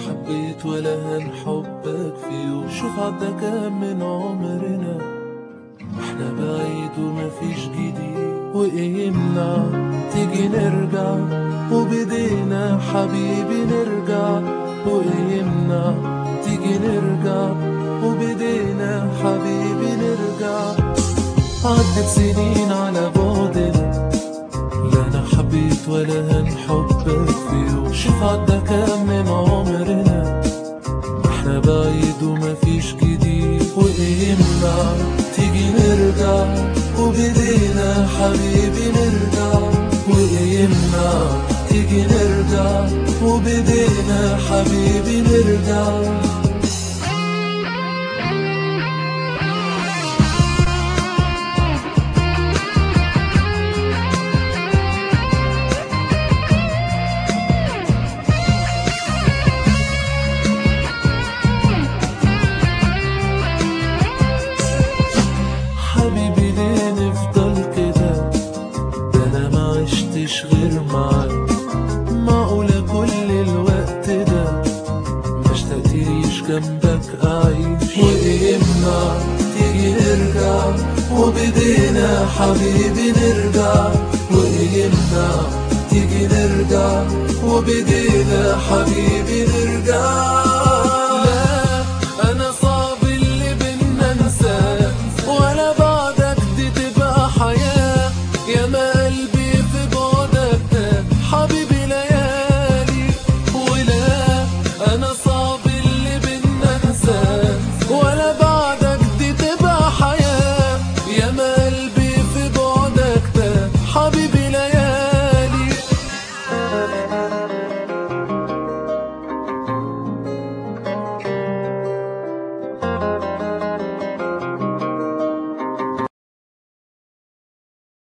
حبيت ولا هنحبك فيه شوف عدى كام من عمرنا احنا بعيد ومفيش جديد وايه يمنع تيجي نرجع وبدينا حبيبي نرجع وايه يمنع تيجي نرجع وبدينا حبيبي نرجع عدت سنين على بعدنا لا انا حبيت ولا هنحبك فيه شوف عدى كام من عمرنا احنا بعيد ومفيش جديد وايه يمنع تيجي نرجع وبدينا حبيبي نرجع وايه يمنع تيجي نرجع وبدينا حبيبي نرجع حبيبي ليه نفضل كده ده انا ما عشتش غير معاك معقولة كل الوقت ده ما اشتقتيش جنبك اعيش وايه يمنع تيجي نرجع وبدينا حبيبي نرجع وايه يمنع تيجي نرجع وبدينا حبيبي نرجع